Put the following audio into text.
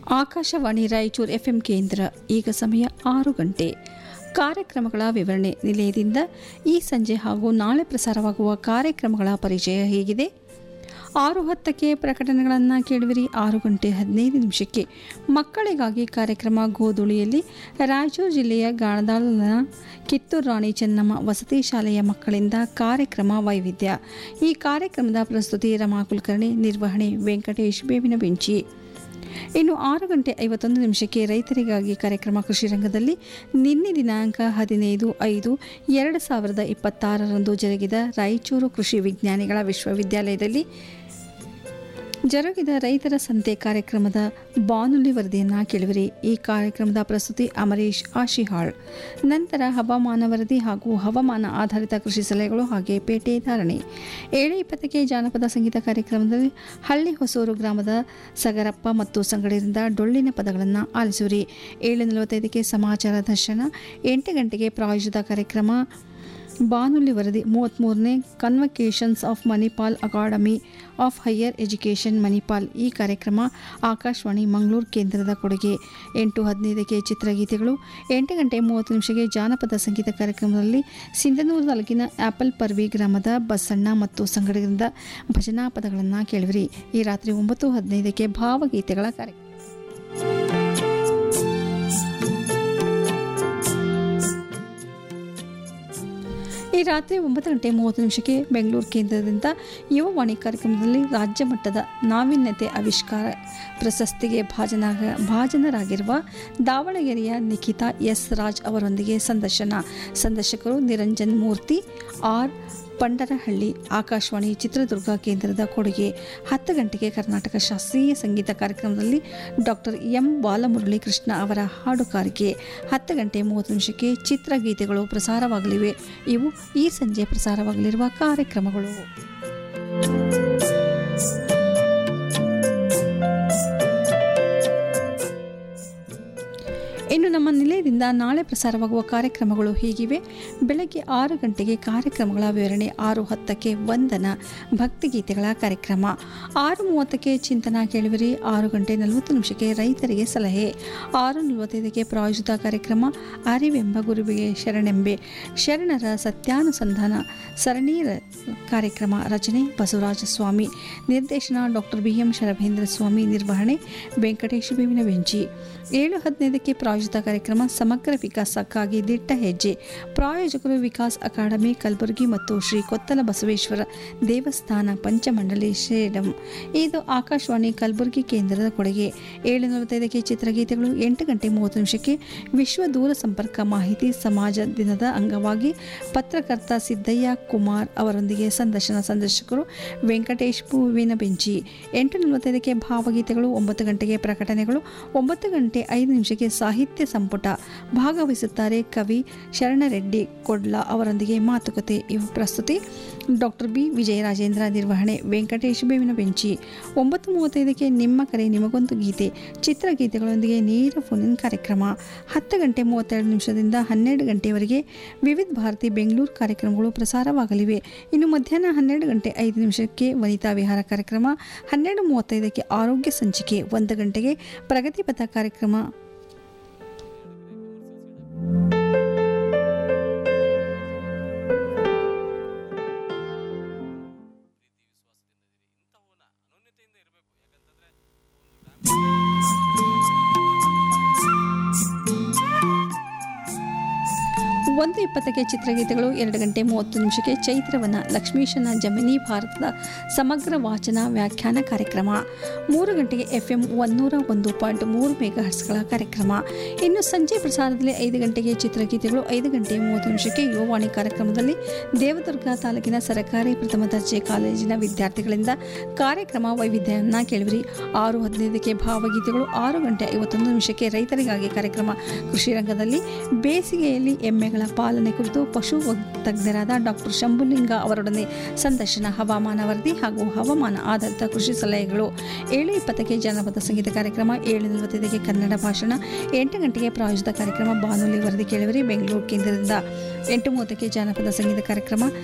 Akashvani Raichur FM ಕೇಂದ್ರ ಈಗ ಸಮಯ ಆರು ಗಂಟೆ ಕಾರ್ಯಕ್ರಮಗಳ ವಿವರಣೆ ನಿಲಯದಿಂದ ಈ ಸಂಜೆ ಹಾಗೂ ನಾಳೆ ಪ್ರಸಾರವಾಗುವ ಕಾರ್ಯಕ್ರಮಗಳ ಪರಿಚಯ ಹೇಗಿದೆ ಆರು ಹತ್ತಕ್ಕೆ ಪ್ರಕಟಣೆಗಳನ್ನು ಕೇಳುವಿರಿ ಆರು ಗಂಟೆ ಹದಿನೈದು ನಿಮಿಷಕ್ಕೆ ಮಕ್ಕಳಿಗಾಗಿ ಕಾರ್ಯಕ್ರಮ ಗೋಧುಳಿಯಲ್ಲಿ ರಾಯಚೂರು ಜಿಲ್ಲೆಯ ಗಾಣದಾಳನ ಕಿತ್ತೂರು ರಾಣಿ ಚೆನ್ನಮ್ಮ ವಸತಿ ಶಾಲೆಯ ಮಕ್ಕಳಿಂದ ಕಾರ್ಯಕ್ರಮ ವೈವಿಧ್ಯ ಈ ಕಾರ್ಯಕ್ರಮದ ಪ್ರಸ್ತುತಿ ರಮಾ ಕುಲಕರ್ಣಿ ನಿರ್ವಹಣೆ ವೆಂಕಟೇಶ್ ಬೇವಿನ ಬೆಂಚಿ ಇನ್ನು ಆರು ಗಂಟೆ ಐವತ್ತೊಂದು ನಿಮಿಷಕ್ಕೆ ರೈತರಿಗಾಗಿ ಕಾರ್ಯಕ್ರಮ ಕೃಷಿ ರಂಗದಲ್ಲಿ ನಿನ್ನೆ ದಿನಾಂಕ ಹದಿನೈದು ಐದು ಎರಡು ಸಾವಿರದ ಇಪ್ಪತ್ತಾರರಂದು ಜರುಗಿದ ರಾಯಚೂರು ಕೃಷಿ ವಿಜ್ಞಾನಿಗಳ ವಿಶ್ವವಿದ್ಯಾಲಯದಲ್ಲಿ ಜರುಗಿದ ರೈತರ ಸಂತೆ ಕಾರ್ಯಕ್ರಮದ ಬಾನುಲಿ ವರದಿಯನ್ನು ಕೇಳುವಿರಿ ಈ ಕಾರ್ಯಕ್ರಮದ ಪ್ರಸ್ತುತಿ ಅಮರೀಶ್ ಆಶಿಹಾಳ್ ನಂತರ ಹವಾಮಾನ ವರದಿ ಹಾಗೂ ಹವಾಮಾನ ಆಧಾರಿತ ಕೃಷಿ ಸಲಹೆಗಳು ಹಾಗೆ ಪೇಟೆ ಧಾರಣೆ ಏಳು ಇಪ್ಪತ್ತಕ್ಕೆ ಜಾನಪದ ಸಂಗೀತ ಕಾರ್ಯಕ್ರಮದಲ್ಲಿ ಹಳ್ಳಿ ಹೊಸೂರು ಗ್ರಾಮದ ಸಗರಪ್ಪ ಮತ್ತು ಸಂಗಡರಿಂದ ಡೊಳ್ಳಿನ ಪದಗಳನ್ನು ಆಲಿಸುವಿರಿ ಏಳು ನಲವತ್ತೈದಕ್ಕೆ ಸಮಾಚಾರ ದರ್ಶನ ಎಂಟು ಗಂಟೆಗೆ ಪ್ರಾಯೋಜಿತ ಕಾರ್ಯಕ್ರಮ ಬಾನುಲಿ ವರದಿ ಮೂವತ್ತ್ಮೂರನೇ convocations of Manipal academy of higher education Manipal ಈ ಕಾರ್ಯಕ್ರಮ ಆಕಾಶವಾಣಿ ಮಂಗಳೂರು ಕೇಂದ್ರದ ಕೊಡುಗೆ ಎಂಟು ಹದಿನೈದಕ್ಕೆ ಚಿತ್ರಗೀತೆಗಳು ಎಂಟು ಗಂಟೆ ಮೂವತ್ತು ನಿಮಿಷಕ್ಕೆ ಜಾನಪದ ಸಂಗೀತ ಕಾರ್ಯಕ್ರಮದಲ್ಲಿ ಸಿಂಧನೂರು ತಾಲೂಕಿನ ಆಪಲ್ ಪರ್ವಿ ಗ್ರಾಮದ ಬಸಣ್ಣ ಮತ್ತು ಸಂಗಡದಿಂದ ಭಜನಾ ಪದಗಳನ್ನು ಕೇಳುವಿರಿ ಈ ರಾತ್ರಿ ಒಂಬತ್ತು ಹದಿನೈದಕ್ಕೆ ಭಾವಗೀತೆಗಳ ಕಾರ್ಯಕ್ರಮ ಈ ರಾತ್ರಿ ಒಂಬತ್ತು ಗಂಟೆ ಮೂವತ್ತು ನಿಮಿಷಕ್ಕೆ ಬೆಂಗಳೂರು ಕೇಂದ್ರದಿಂದ ಯುವವಾಣಿ ಕಾರ್ಯಕ್ರಮದಲ್ಲಿ ರಾಜ್ಯ ಮಟ್ಟದ ನಾವೀನ್ಯತೆ ಆವಿಷ್ಕಾರ ಪ್ರಶಸ್ತಿಗೆ ಭಾಜನಾಗ ಭಾಜನರಾಗಿರುವ ದಾವಣಗೆರೆಯ ನಿಖಿತಾ ಎಸ್ ರಾಜ್ ಅವರೊಂದಿಗೆ ಸಂದರ್ಶನ ಸಂದರ್ಶಕರು ನಿರಂಜನ್ ಮೂರ್ತಿ ಆರ್ ಪಂಡರಹಳ್ಳಿ ಆಕಾಶವಾಣಿ ಚಿತ್ರದುರ್ಗ ಕೇಂದ್ರದ ಕೊಡುಗೆ ಹತ್ತು ಗಂಟೆಗೆ ಕರ್ನಾಟಕ ಶಾಸ್ತ್ರೀಯ ಸಂಗೀತ ಕಾರ್ಯಕ್ರಮದಲ್ಲಿ ಡಾಕ್ಟರ್ ಎಂ ಬಾಲಮುರಳಿ ಕೃಷ್ಣ ಅವರ ಹಾಡುಗಾರಿಕೆ ಹತ್ತು ಗಂಟೆ ಮೂವತ್ತು ನಿಮಿಷಕ್ಕೆ ಚಿತ್ರಗೀತೆಗಳು ಪ್ರಸಾರವಾಗಲಿವೆ ಇವು ಈ ಸಂಜೆ ಪ್ರಸಾರವಾಗಲಿರುವ ಕಾರ್ಯಕ್ರಮಗಳು ಇನ್ನು ನಮ್ಮ ನಿಲಯದಿಂದ ನಾಳೆ ಪ್ರಸಾರವಾಗುವ ಕಾರ್ಯಕ್ರಮಗಳು ಹೀಗಿವೆ ಬೆಳಗ್ಗೆ ಆರು ಗಂಟೆಗೆ ಕಾರ್ಯಕ್ರಮಗಳ ವಿವರಣೆ ಆರು ಹತ್ತಕ್ಕೆ ವಂದನ ಭಕ್ತಿಗೀತೆಗಳ ಕಾರ್ಯಕ್ರಮ ಆರು ಮೂವತ್ತಕ್ಕೆ ಚಿಂತನಾ ಕೇಳುವಿರಿ ಆರು ಗಂಟೆ ನಲವತ್ತು ನಿಮಿಷಕ್ಕೆ ರೈತರಿಗೆ ಸಲಹೆ ಆರು ನಲವತ್ತೈದಕ್ಕೆ ಪ್ರಾಯೋಜಿತ ಕಾರ್ಯಕ್ರಮ ಅರಿವೆಂಬ ಗುರುವಿಗೆ ಶರಣೆಂಬೆ ಶರಣರ ಸತ್ಯಾನುಸಂಧಾನ ಸರಣಿ ಕಾರ್ಯಕ್ರಮ ರಚನೆ ಬಸವರಾಜ ಸ್ವಾಮಿ ನಿರ್ದೇಶನ doctor B M Sharabhendra Swamy ನಿರ್ವಹಣೆ ವೆಂಕಟೇಶ ಬೇವಿನ ಬೆಂಚಿ ಏಳು ಹದಿನೈದಕ್ಕೆ ಪ್ರಾಯೋಜಿತ ಕಾರ್ಯಕ್ರಮ ಸಮಗ್ರ ವಿಕಾಸಕ್ಕಾಗಿ ದಿಟ್ಟ ಹೆಜ್ಜೆ ಪ್ರಾಯೋಜಕರು ವಿಕಾಸ್ ಅಕಾಡೆಮಿ ಕಲಬುರಗಿ ಮತ್ತು ಶ್ರೀ ಕೊತ್ತಲ ಬಸವೇಶ್ವರ ದೇವಸ್ಥಾನ ಪಂಚಮಂಡಲಿ ಶ್ರೇಡಂ ಇದು ಆಕಾಶವಾಣಿ ಕಲಬುರಗಿ ಕೇಂದ್ರದ ಕೊಡುಗೆ ಏಳು ನಲವತ್ತೈದಕ್ಕೆ ಚಿತ್ರಗೀತೆಗಳು ಎಂಟು ಗಂಟೆ ಮೂವತ್ತು ನಿಮಿಷಕ್ಕೆ ವಿಶ್ವ ದೂರ ಸಂಪರ್ಕ ಮಾಹಿತಿ ಸಮಾಜ ದಿನದ ಅಂಗವಾಗಿ ಪತ್ರಕರ್ತ ಸಿದ್ದಯ್ಯ ಕುಮಾರ್ ಅವರೊಂದಿಗೆ ಸಂದರ್ಶನ ಸಂದರ್ಶಕರು ವೆಂಕಟೇಶ್ ಹೂವಿನ ಬೆಂಚಿ ಎಂಟು ನಲವತ್ತೈದಕ್ಕೆ ಭಾವಗೀತೆಗಳು ಒಂಬತ್ತು ಗಂಟೆಗೆ ಪ್ರಕಟಣೆಗಳು ಒಂಬತ್ತು ಗಂಟೆ ಐದು ನಿಮಿಷಕ್ಕೆ ಸಾಹಿತ್ಯ ಸಂಪುಟ ಭಾಗವಹಿಸುತ್ತಾರೆ ಕವಿ ಶರಣರೆಡ್ಡಿ ಕೊಡ್ಲ ಅವರೊಂದಿಗೆ ಮಾತುಕತೆ ಇವು ಪ್ರಸ್ತುತಿ ಡಾಕ್ಟರ್ ಬಿ ವಿಜಯರಾಜೇಂದ್ರ ನಿರ್ವಹಣೆ ವೆಂಕಟೇಶ್ ಬೇವಿನ ಬೆಂಚಿ ಒಂಬತ್ತು ಮೂವತ್ತೈದಕ್ಕೆ ನಿಮ್ಮ ಕರೆ ನಿಮಗೊಂದು ಗೀತೆ ಚಿತ್ರಗೀತೆಗಳೊಂದಿಗೆ ನೇರ ಫೋನಿನ್ ಕಾರ್ಯಕ್ರಮ ಹತ್ತು ಗಂಟೆ ಮೂವತ್ತೆರಡು ನಿಮಿಷದಿಂದ ಹನ್ನೆರಡು ಗಂಟೆವರೆಗೆ ವಿವಿಧ ಭಾರತಿ ಬೆಂಗಳೂರು ಕಾರ್ಯಕ್ರಮಗಳು ಪ್ರಸಾರವಾಗಲಿವೆ ಇನ್ನು ಮಧ್ಯಾಹ್ನ ಹನ್ನೆರಡು ಗಂಟೆ ಐದು ನಿಮಿಷಕ್ಕೆ ವನಿತಾ ವಿಹಾರ ಕಾರ್ಯಕ್ರಮ ಹನ್ನೆರಡು ಮೂವತ್ತೈದಕ್ಕೆ ಆರೋಗ್ಯ ಸಂಚಿಕೆ ಒಂದು ಗಂಟೆಗೆ ಪ್ರಗತಿಪಥ ಕಾರ್ಯಕ್ರಮ ಒಂದು ಇಪ್ಪತ್ತಕ್ಕೆ ಚಿತ್ರಗೀತೆಗಳು ಎರಡು ಗಂಟೆ ಮೂವತ್ತು ನಿಮಿಷಕ್ಕೆ ಚೈತ್ರವನ ಲಕ್ಷ್ಮೀಶನ ಜಮಿನಿ ಭಾರತದ ಸಮಗ್ರ ವಾಚನ ವ್ಯಾಖ್ಯಾನ ಕಾರ್ಯಕ್ರಮ ಮೂರು ಗಂಟೆಗೆ ಎಫ್ ಎಂ ಒನ್ನೂರ ಒಂದು ಪಾಯಿಂಟ್ ಮೂರು ಮೆಗಾ ಹರ್ಸ್ಗಳ ಕಾರ್ಯಕ್ರಮ ಇನ್ನು ಸಂಜೆ ಪ್ರಸಾರದಲ್ಲಿ ಐದು ಗಂಟೆಗೆ ಚಿತ್ರಗೀತೆಗಳು ಐದು ಗಂಟೆ ಮೂವತ್ತು ನಿಮಿಷಕ್ಕೆ ಯುವವಾಣಿ ಕಾರ್ಯಕ್ರಮದಲ್ಲಿ ದೇವದುರ್ಗ ತಾಲೂಕಿನ ಸರ್ಕಾರಿ ಪ್ರಥಮ ದರ್ಜೆ ಕಾಲೇಜಿನ ವಿದ್ಯಾರ್ಥಿಗಳಿಂದ ಕಾರ್ಯಕ್ರಮ ವೈವಿಧ್ಯವನ್ನು ಕೇಳುವಿರಿ ಆರು ಹದಿನೈದಕ್ಕೆ ಭಾವಗೀತೆಗಳು ಆರು ಗಂಟೆ ಐವತ್ತೊಂದು ನಿಮಿಷಕ್ಕೆ ರೈತರಿಗಾಗಿ ಕಾರ್ಯಕ್ರಮ ಕೃಷಿ ರಂಗದಲ್ಲಿ ಬೇಸಿಗೆಯಲ್ಲಿ ಎಮ್ಮೆಗಳ ಪಾಲನೆ ಕುರಿತು ಪಶು ತಜ್ಞರಾದ ಡಾಕ್ಟರ್ ಶಂಭುಲಿಂಗ ಅವರೊಡನೆ ಸಂದರ್ಶನ ಹವಾಮಾನ ವರದಿ ಹಾಗೂ ಹವಾಮಾನ ಆಧಾರಿತ ಕೃಷಿ ಸಲಹೆಗಳು ಏಳು ಇಪ್ಪತ್ತಕ್ಕೆ ಜನಪದ ಸಂಗೀತ ಕಾರ್ಯಕ್ರಮ ಏಳು ನಲವತ್ತೈದಕ್ಕೆ ಕನ್ನಡ ಭಾಷಣ ಎಂಟು ಗಂಟೆಗೆ ಪ್ರಾಯೋಜಿತ ಕಾರ್ಯಕ್ರಮ ಬಾನುಲಿ ವರದಿ ಕೇಳುವರಿ ಬೆಂಗಳೂರು ಕೇಂದ್ರದಿಂದ ಎಂಟು ಮೂವತ್ತಕ್ಕೆ ಜಾನಪದ ಸಂಗೀತ ಕಾರ್ಯಕ್ರಮ